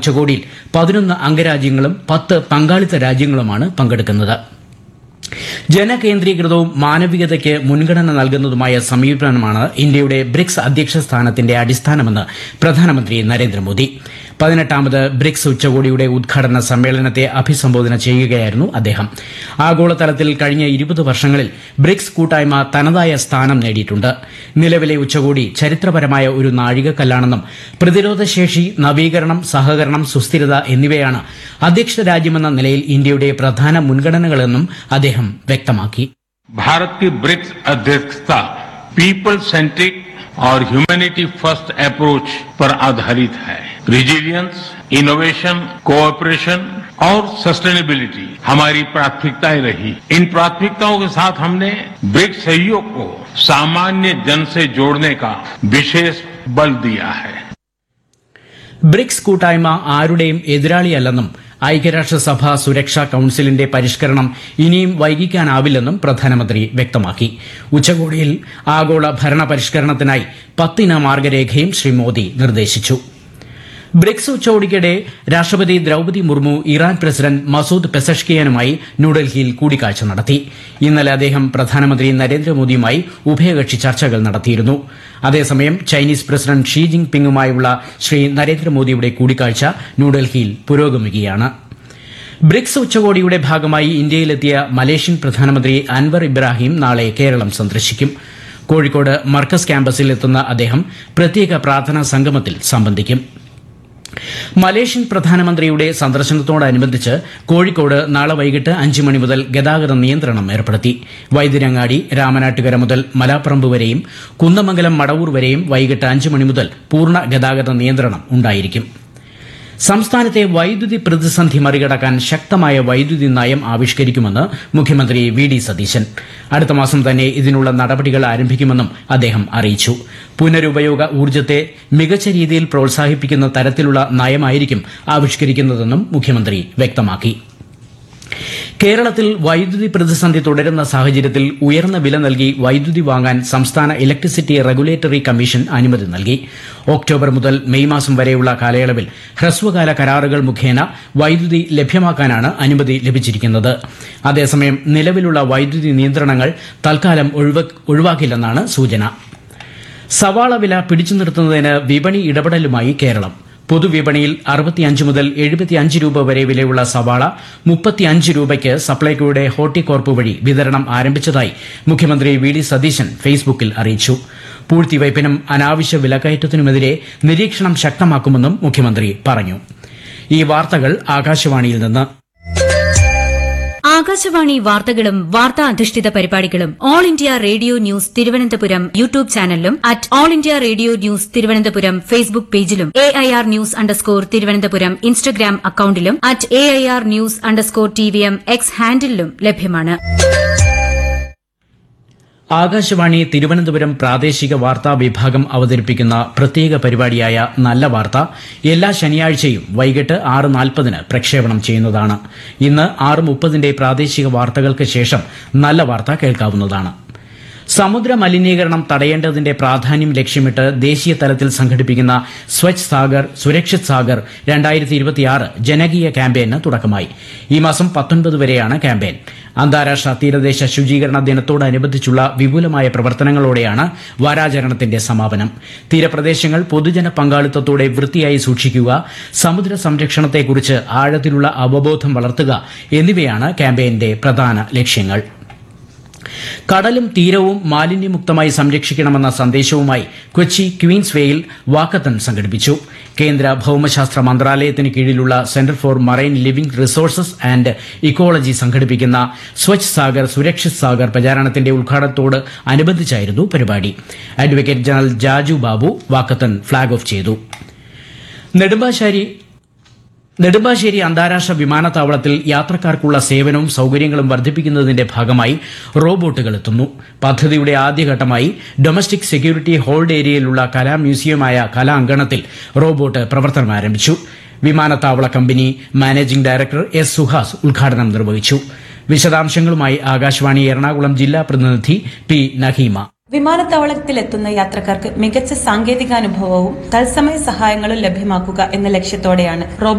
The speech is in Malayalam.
ഉച്ചകോടിയിൽ പതിനൊന്ന് അംഗരാജ്യങ്ങളും പത്ത് പങ്കാളിത്ത രാജ്യങ്ങളുമാണ് പങ്കെടുക്കുന്നത് ജനകേന്ദ്രീകൃതവും മാനവികതയ്ക്ക് മുൻഗണന നൽകുന്നതുമായ സമീപനമാണ് ഇന്ത്യയുടെ ബ്രിക്സ് അധ്യക്ഷ സ്ഥാനത്തിന്റെ അടിസ്ഥാനമെന്ന് പ്രധാനമന്ത്രി നരേന്ദ്രമോദി പതിനെട്ടാമത് ബ്രിക്സ് ഉച്ചകോടിയുടെ ഉദ്ഘാടന സമ്മേളനത്തെ അഭിസംബോധന ചെയ്യുകയായിരുന്നു അദ്ദേഹം ആഗോളതലത്തിൽ കഴിഞ്ഞ ഇരുപത് വർഷങ്ങളിൽ ബ്രിക്സ് കൂട്ടായ്മ തനതായ സ്ഥാനം നേടിയിട്ടുണ്ട് നിലവിലെ ഉച്ചകോടി ചരിത്രപരമായ ഒരു നാഴികക്കല്ലാണെന്നും പ്രതിരോധശേഷി നവീകരണം സഹകരണം സുസ്ഥിരത എന്നിവയാണ് അധ്യക്ഷ രാജ്യമെന്ന നിലയിൽ ഇന്ത്യയുടെ പ്രധാന മുൻഗണനകളെന്നും അദ്ദേഹം വ്യക്തമാക്കി भारत की ब्रिक्स अध्यक्षता पीपल सेंट्रिक और ह्यूमैनिटी फर्स्ट अप्रोच पर आधारित है रिजिलियंस इनोवेशन कोऑपरेशन और सस्टेनेबिलिटी हमारी प्राथमिकताएं रही इन प्राथमिकताओं के साथ हमने ब्रिक्स सहयोग को सामान्य जन से जोड़ने का विशेष बल दिया है ബ്രിക്സ് കൂട്ടായ്മ ആരുടെയും എതിരാളിയല്ലെന്നും ഐക്യരാഷ്ട്രസഭ സുരക്ഷാ കൌൺസിലിന്റെ പരിഷ്കരണം ഇനിയും വൈകിക്കാനാവില്ലെന്നും പ്രധാനമന്ത്രി വ്യക്തമാക്കി ഉച്ചകോടിയിൽ ആഗോള ഭരണ പരിഷ്കരണത്തിനായി പത്തിന മാർഗരേഖയും ശ്രീ മോദി നിർദ്ദേശിച്ചു ബ്രിക്സ് ഉച്ചകോടിക്കിടെ രാഷ്ട്രപതി Droupadi Murmu Iran president Masoud പെസഷ്കിയാനുമായി ന്യൂഡൽഹിയിൽ കൂടിക്കാഴ്ച നടത്തി ഇന്നലെ അദ്ദേഹം പ്രധാനമന്ത്രി നരേന്ദ്രമോദിയുമായി ഉഭയകക്ഷി ചർച്ചകൾ നടത്തിയിരുന്നു അതേസമയം ചൈനീസ് പ്രസിഡന്റ് ഷീ ജിങ് പിങ്ങുമായുള്ള ശ്രീ നരേന്ദ്രമോദിയുടെ കൂടിക്കാഴ്ച ന്യൂഡൽഹിയിൽ പുരോഗമിക്കുകയാണ് ബ്രിക്സ് ഉച്ചകോടിയുടെ ഭാഗമായി ഇന്ത്യയിലെത്തിയ മലേഷ്യൻ പ്രധാനമന്ത്രി അൻവർ ഇബ്രാഹിം നാളെ കേരളം സന്ദർശിക്കും കോഴിക്കോട് മർക്കസ് ക്യാമ്പസിൽ എത്തുന്ന അദ്ദേഹം പ്രത്യേക പ്രാർത്ഥനാ സംഗമത്തിൽ സംബന്ധിക്കും മലേഷ്യൻ പ്രധാനമന്ത്രിയുടെ സന്ദർശനത്തോടനുബന്ധിച്ച് കോഴിക്കോട് നാളെ വൈകിട്ട് അഞ്ച് മണി മുതൽ ഗതാഗത നിയന്ത്രണം ഏർപ്പെടുത്തി വൈദ്യരങ്ങാടി രാമനാട്ടുകര മുതൽ മലാപ്പറമ്പ് വരെയും കുന്നമംഗലം മടവൂർ വരെയും വൈകിട്ട് അഞ്ച് മണി മുതൽ പൂർണ്ണ ഗതാഗത നിയന്ത്രണം ഉണ്ടായിരിക്കും സംസ്ഥാനത്തെ വൈദ്യുതി പ്രതിസന്ധി മറികടക്കാൻ ശക്തമായ വൈദ്യുതി നയം ആവിഷ്കരിക്കുമെന്ന് മുഖ്യമന്ത്രി വി ഡി സതീശൻ അടുത്ത മാസം തന്നെ ഇതിനുള്ള നടപടികൾ ആരംഭിക്കുമെന്നും അദ്ദേഹം അറിയിച്ചു പുനരുപയോഗ ഊർജ്ജത്തെ മികച്ച രീതിയിൽ പ്രോത്സാഹിപ്പിക്കുന്ന തരത്തിലുള്ള നയമായിരിക്കും ആവിഷ്കരിക്കുന്നതെന്നും മുഖ്യമന്ത്രി വ്യക്തമാക്കി കേരളത്തിൽ വൈദ്യുതി പ്രതിസന്ധി തുടരുന്ന സാഹചര്യത്തിൽ ഉയർന്ന വില നൽകി വൈദ്യുതി വാങ്ങാൻ സംസ്ഥാന ഇലക്ട്രിസിറ്റി റെഗുലേറ്ററി കമ്മീഷൻ അനുമതി നൽകി ഒക്ടോബർ മുതൽ മെയ് മാസം വരെയുള്ള കാലയളവിൽ ഹ്രസ്വകാല കരാറുകൾ മുഖേന വൈദ്യുതി ലഭ്യമാക്കാനാണ് അനുമതി ലഭിച്ചിരിക്കുന്നത് അതേസമയം നിലവിലുള്ള വൈദ്യുതി നിയന്ത്രണങ്ങൾ തൽക്കാലം ഒഴിവ- ഒഴിവാക്കില്ലെന്നാണ് സൂചന സവാള വില പിടിച്ചു നിർത്തുന്നതിന് വിപണി ഇടപെടലുമായി കേരളം പൊതുവിപണിയിൽ അറുപത്തിയഞ്ച് മുതൽ എഴുപത്തിയഞ്ച് രൂപ വരെ വിലയുള്ള സവാള മുപ്പത്തിയഞ്ച് രൂപയ്ക്ക് സപ്ലൈകോയുടെ ഹോർട്ടികോർപ്പ് വഴി വിതരണം ആരംഭിച്ചതായി മുഖ്യമന്ത്രി വി ഡി സതീശൻ ഫേസ്ബുക്കിൽ അറിയിച്ചു പൂഴ്ത്തിവയ്പിനും അനാവശ്യ വിലക്കയറ്റത്തിനുമെതിരെ നിരീക്ഷണം ശക്തമാക്കുമെന്നും മുഖ്യമന്ത്രി പറഞ്ഞു ഈ വാർത്തകൾ ആകാശവാണിയിൽ നിന്ന് ആകാശവാണി വാർത്തകളും വാർത്താ അധിഷ്ഠിത പരിപാടികളും All India Radio news Thiruvananthapuram YouTube ചാനലിലും at All India Radio news Thiruvananthapuram Facebook പേജിലും A I R news underscore Thiruvananthapuram Instagram അക്കൌണ്ടിലും at A I R news underscore T V M X ഹാൻഡിലും ലഭ്യമാണ് ആകാശവാണി തിരുവനന്തപുരം പ്രാദേശിക വാർത്താ വിഭാഗം അവതരിപ്പിക്കുന്ന പ്രത്യേക പരിപാടിയായ നല്ല വാർത്ത എല്ലാ ശനിയാഴ്ചയും വൈകിട്ട് ആറ് നാൽപ്പതിന് പ്രക്ഷേപണം ചെയ്യുന്നതാണ് ഇന്ന് ആറ് മുപ്പതിന്റെ പ്രാദേശിക വാർത്തകൾക്ക് ശേഷം നല്ല വാർത്ത കേൾക്കാവുന്നതാണ് സമുദ്ര മലിനീകരണം തടയേണ്ടതിന്റെ പ്രാധാന്യം ലക്ഷ്യമിട്ട് ദേശീയ തലത്തിൽ സംഘടിപ്പിക്കുന്ന സ്വച്ഛ് സാഗർ സുരക്ഷിത് സാഗർ രണ്ടായിരത്തി ഇരുപത്തിയാറ് ജനകീയ ക്യാമ്പയിന് തുടക്കമായി ഈ മാസം പത്തൊൻപത് വരെയാണ് ക്യാമ്പയിൻ അന്താരാഷ്ട്ര തീരദേശ ശുചീകരണ ദിനത്തോടനുബന്ധിച്ചുള്ള വിപുലമായ പ്രവർത്തനങ്ങളോടെയാണ് വാരാചരണത്തിന്റെ സമാപനം തീരപ്രദേശങ്ങൾ പൊതുജന പങ്കാളിത്തത്തോടെ വൃത്തിയായി സൂക്ഷിക്കുക സമുദ്ര സംരക്ഷണത്തെക്കുറിച്ച് ആഴത്തിലുള്ള അവബോധം വളർത്തുക എന്നിവയാണ് ക്യാമ്പയിന്റെ പ്രധാന ലക്ഷ്യങ്ങൾ കടലും തീരവും മാലിന്യമുക്തമായി സംരക്ഷിക്കണമെന്ന സന്ദേശവുമായി കൊച്ചി ക്വീൻസ് വേയിൽ വാക്കത്തൺ സംഘടിപ്പിച്ചു കേന്ദ്ര ഭൌമശാസ്ത്ര മന്ത്രാലയത്തിന് കീഴിലുള്ള centre for marine living resources and ecology സംഘടിപ്പിക്കുന്ന സ്വച്ഛ് സാഗർ സുരക്ഷിത് സാഗർ പ്രചാരണത്തിന്റെ ഉദ്ഘാടനത്തോട് അനുബന്ധിച്ചായിരുന്നു പരിപാടി advocate general Jaju Babu walkathon flag off ചെയ്തു നെടുമ്പാശ്ശേരി നെടുമ്പാശ്ശേരി അന്താരാഷ്ട്ര വിമാനത്താവളത്തിൽ യാത്രക്കാർക്കുള്ള സേവനവും സൌകര്യങ്ങളും വർദ്ധിപ്പിക്കുന്നതിന്റെ ഭാഗമായി റോബോട്ടുകൾ എത്തുന്നു പദ്ധതിയുടെ ആദ്യഘട്ടമായി ഡൊമസ്റ്റിക് സെക്യൂരിറ്റി ഹോൾഡ് ഏരിയയിലുള്ള കലാ മ്യൂസിയമായ കലാ അങ്കണത്തിൽ റോബോട്ട് പ്രവർത്തനം ആരംഭിച്ചു വിമാനത്താവള കമ്പനി മാനേജിംഗ് ഡയറക്ടർ എസ് സുഹാസ് ഉദ്ഘാടനം നിർവഹിച്ചു വിശദാംശങ്ങളുമായി ആകാശവാണി എറണാകുളം ജില്ലാ പ്രതിനിധി പി നഹീമ വിമാനത്താവളത്തിലെത്തുന്ന യാത്രക്കാർക്ക് മികച്ച സാങ്കേതികാനുഭവവും തത്സമയ സഹായങ്ങളും ലഭ്യമാക്കുക എന്ന ലക്ഷ്യത്തോടെയാണ് റോബോ